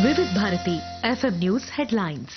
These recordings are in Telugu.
Vividh Bharati FM news headlines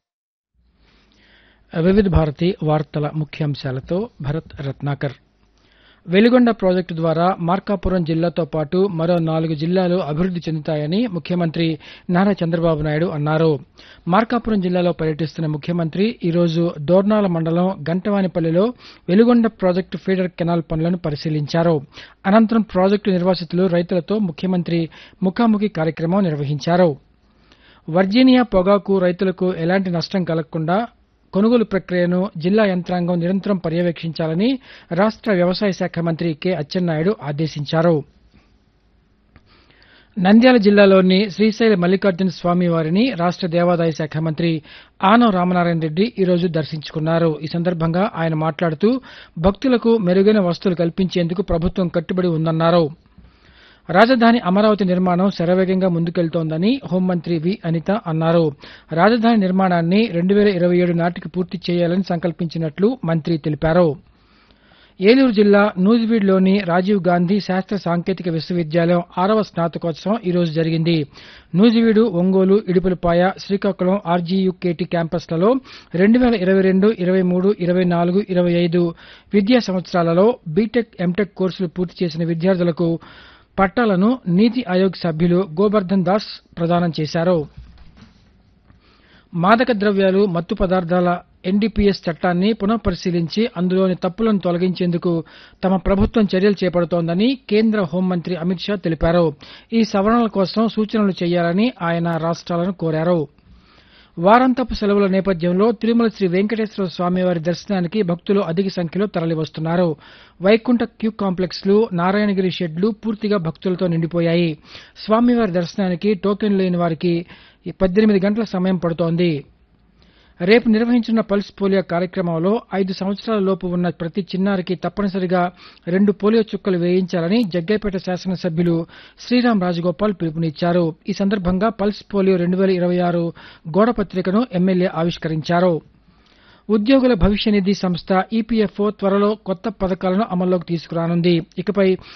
Vividh Bharati వార్తల ముఖ్యాంశాలతో భరత్ రత్నాకర్ వెలిగొండ ప్రాజెక్టు ద్వారా మార్కాపురం జిల్లాతో పాటు మరో నాలుగు జిల్లాలు అభివృద్ది చెందుతాయని ముఖ్యమంత్రి నారా చంద్రబాబు నాయుడు అన్నారు మార్కాపురం జిల్లాలో పర్యటిస్తున్న ముఖ్యమంత్రి ఈరోజు దోర్నాల మండలం గంటవానిపల్లిలో వెలిగొండ ప్రాజెక్టు ఫీడర్ కెనాల్ పనులను పరిశీలించారు అనంతరం ప్రాజెక్టు నిర్వాసితులు రైతులతో ముఖ్యమంత్రి ముఖాముఖి కార్యక్రమం నిర్వహించారు వర్జీనియా పొగాకు రైతులకు ఎలాంటి నష్టం కలగకుండా కొనుగోలు ప్రక్రియను జిల్లా యంత్రాంగం నిరంతరం పర్యవేక్షించాలని రాష్ట వ్యవసాయ శాఖ మంత్రి కె అచ్చెన్నాయుడు ఆదేశించారు నంద్యాల జిల్లాలోని శ్రీశైల మల్లికార్జున స్వామి వారిని రాష్ట దేవాదాయ శాఖ మంత్రి ఆనం రామనారాయణ రెడ్డి ఈరోజు దర్శించుకున్నారు ఈ సందర్భంగా ఆయన మాట్లాడుతూ భక్తులకు మెరుగైన వసతులు కల్పించేందుకు ప్రభుత్వం కట్టుబడి ఉందన్నారు రాజధాని అమరావతి నిర్మాణం శరవేగంగా ముందుకెళ్తోందని హోంమంత్రి వి అనిత అన్నారు రాజధాని నిర్మాణాన్ని రెండు వేల ఇరవై ఏడు నాటికి పూర్తి చేయాలని సంకల్పించినట్లు మంత్రి తెలిపారు ఏలూరు జిల్లా నూజివీడ్లోని రాజీవ్ గాంధీ శాస్త్ర సాంకేతిక విశ్వవిద్యాలయం ఆరవ స్నాతకోత్సవం ఈ రోజు జరిగింది నూజివీడు ఒంగోలు ఇడుపులపాయ శ్రీకాకుళం ఆర్జీయుకేటీ క్యాంపస్లలో రెండు వేల ఇరవై రెండు ఇరవై మూడు ఇరవై నాలుగు ఇరవై ఐదు విద్యా సంవత్సరాలలో బీటెక్ ఎంటెక్ కోర్సులు పూర్తి చేసిన విద్యార్థులకు పట్టాలను నీతి ఆయోగ్ సభ్యులు గోబర్ధన్ దాస్ ప్రదానం చేశారు మాదక ద్రవ్యాలు మత్తు పదార్థాల ఎన్డీపీఎస్ చట్టాన్ని పునఃపరిశీలించి అందులోని తప్పులను తొలగించేందుకు తమ ప్రభుత్వం చర్యలు చేపడుతోందని కేంద్ర హోంమంత్రి అమిత్ షా తెలిపారు ఈ సవరణల కోసం సూచనలు చేయాలని ఆయన రాష్ట్రాలను కోరారు వారాంతపు సెలవుల నేపథ్యంలో తిరుమల శ్రీ వెంకటేశ్వర స్వామివారి దర్శనానికి భక్తులు అధిక సంఖ్యలో తరలివస్తున్నారు వైకుంఠ క్యూ కాంప్లెక్స్లు నారాయణగిరి షెడ్లు పూర్తిగా భక్తులతో నిండిపోయాయి స్వామివారి దర్శనానికి టోకెన్ లేని వారికి పద్దెనిమిది గంటల సమయం పడుతోంది రేపు నిర్వహించిన పల్స్ పోలియో కార్యక్రమంలో ఐదు సంవత్సరాల లోపు ఉన్న ప్రతి చిన్నారికి తప్పనిసరిగా రెండు పోలియో చుక్కలు వేయించాలని జగ్గైపేట శాసనసభ్యులు శ్రీరామ్ రాజగోపాల్ పిలుపునిచ్చారు ఈ సందర్భంగా పల్స్ పోలియో రెండు వేల ఇరవై ఆరు గోడపత్రికను ఎమ్మెల్యే ఆవిష్కరించారు ఉద్యోగుల భవిష్య నిధి సంస్థ ఈపీఎఫ్ఓ త్వరలో కొత్త పథకాలను అమల్లోకి తీసుకురానుంది ఇకపై